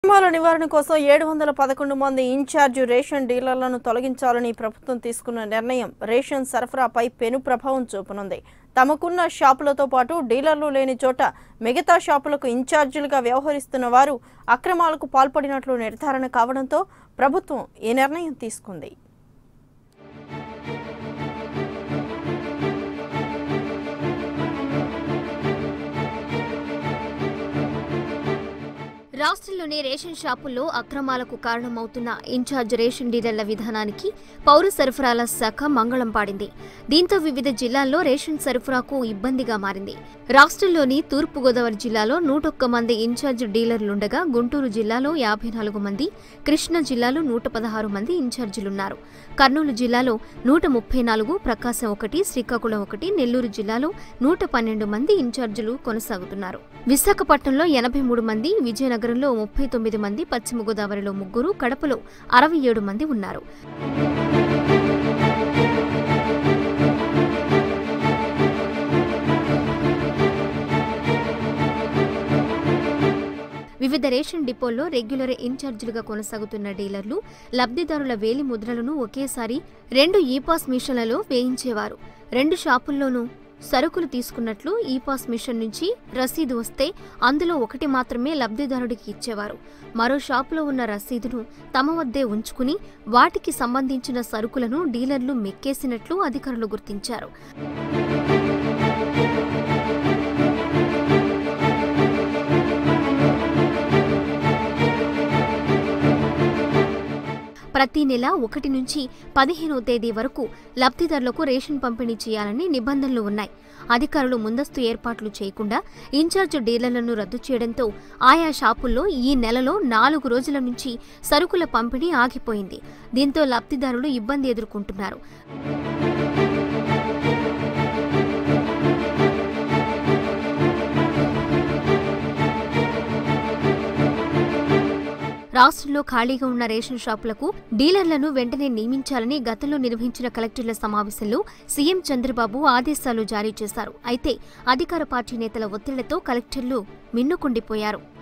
అక్రమాల నివారణ కోసం ఏడు వందల పదకొండు మంది ఇన్ఛార్జ్ రేషన్ డీలర్లను తొలగించాలని ప్రభుత్వం తీసుకున్న నిర్ణయం రేషన్ సరఫరాపై పెను ప్రభావం చూపనుంది తమకున్న షాపులతో పాటు డీలర్లు లేని చోట మిగతా షాపులకు ఇన్ఛార్జీలుగా వ్యవహరిస్తున్న వారు అక్రమాలకు పాల్పడినట్లు నిర్ధారణ కావడంతో ప్రభుత్వం ఈ నిర్ణయం తీసుకుంది రాష్ట్రంలోని రేషన్ షాపుల్లో అక్రమాలకు కారణమవుతున్న ఇన్ఛార్జ్ రేషన్ డీలర్ల విధానానికి పౌర సరఫరాల శాఖ మంగళం పాడింది దీంతో వివిధ జిల్లాల్లో రేషన్ సరఫరాకు ఇబ్బందిగా మారింది రాష్ట్రంలోని తూర్పుగోదావరి జిల్లాలో నూటొక్క మంది ఇన్ఛార్జ్ డీలర్లుండగా గుంటూరు జిల్లాలో యాభై నాలుగు మంది కృష్ణా జిల్లాలో నూట పదహారు మంది ఇన్ఛార్జీలున్నారు కర్నూలు జిల్లాలో నూట ముప్పై నాలుగు ప్రకాశం ఒకటి శ్రీకాకుళం ఒకటి నెల్లూరు జిల్లాలో నూట పన్నెండు మంది ఇన్ఛార్జీలు కొనసాగుతున్నారు విశాఖపట్నంలో ఎనభై మూడు మంది విజయనగరంలో ముప్పై తొమ్మిది మంది పశ్చిమ గోదావరిలో ముగ్గురు కడపలో అరవై ఏడు మంది ఉన్నారు వివిధ రేషన్ డిపోల్లో రెగ్యులర్ ఇన్ఛార్జీలుగా కొనసాగుతున్న డీలర్లు లబ్ధిదారుల వేలి ముద్రలను ఒకేసారి రెండు ఈపాస్ మిషన్లలో వేయించేవారు రెండు షాపుల్లోనూ సరుకులు తీసుకున్నట్లు ఈపాస్ మిషన్ నుంచి రసీదు వస్తే అందులో ఒకటి మాత్రమే లబ్ధిదారుడికి ఇచ్చేవారు మరో షాపులో ఉన్న రసీదును తమ వద్దే ఉంచుకుని వాటికి సంబంధించిన సరుకులను డీలర్లు మెక్కేసినట్లు అధికారులు గుర్తించారు ప్రతి నెల ఒకటి నుంచి పదిహేనవ తేదీ వరకు లబ్ధిదారులకు రేషన్ పంపిణీ చేయాలని నిబంధనలు ఉన్నాయి అధికారులు ముందస్తు ఏర్పాట్లు చేయకుండా ఇన్ఛార్జ్ డీలర్లను రద్దు చేయడంతో ఆయా షాపుల్లో ఈ నెలలో నాలుగు రోజుల నుంచి సరుకుల పంపిణీ ఆగిపోయింది దీంతో లబ్ధిదారులు ఇబ్బంది ఎదుర్కొంటున్నారు రాష్ట్రంలో ఖాళీగా ఉన్న రేషన్ షాపులకు డీలర్లను వెంటనే నియమించాలని గతంలో నిర్వహించిన కలెక్టర్ల సమావేశంలో సీఎం చంద్రబాబు ఆదేశాలు జారీ చేశారు అయితే అధికార పార్టీ నేతల ఒత్తిళ్లతో కలెక్టర్లు మిన్నుకుండిపోయారు